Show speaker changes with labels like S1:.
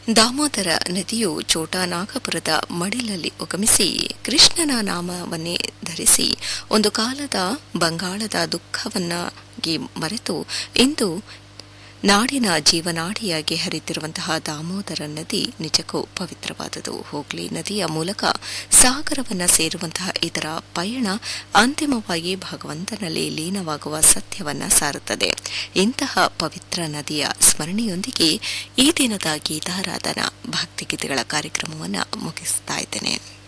S1: ದಾಮೋದರ ನದಿಯು ಚೋಟನಾಗಪುರದ ಮಡಿಲಲ್ಲಿ ಉಗಮಿಸಿ ಕೃಷ್ಣನ ನಾಮವನ್ನೇ ಧರಿಸಿ ಒಂದು ಕಾಲದ ಬಂಗಾಳದ ದುಃಖವನ್ನಾಗಿ ಮರೆತು ಇಂದು ನಾಡಿನ ಜೀವನಾಡಿಯಾಗಿ ಹರಿತಿರುವಂತಹ ದಾಮೋದರ ನದಿ ನಿಜಕ್ಕೂ ಪವಿತ್ರವಾದುದು ಹೋಗ್ಲಿ ನದಿಯ ಮೂಲಕ ಸಾಗರವನ್ನ ಸೇರುವಂತಹ ಇದರ ಪಯಣ ಅಂತಿಮವಾಗಿ ಭಗವಂತನಲ್ಲಿ ಲೀನವಾಗುವ ಸತ್ಯವನ್ನ ಸಾರುತ್ತದೆ ಇಂತಹ ಪವಿತ್ರ ನದಿಯ ಸ್ಮರಣೆಯೊಂದಿಗೆ ಈ ದಿನದ ಗೀತಾರಾಧನಾ ಭಕ್ತಿಗೀತೆಗಳ ಕಾರ್ಯಕ್ರಮವನ್ನು ಮುಗಿಸ್ತಾ ಇದ್ದೇನೆ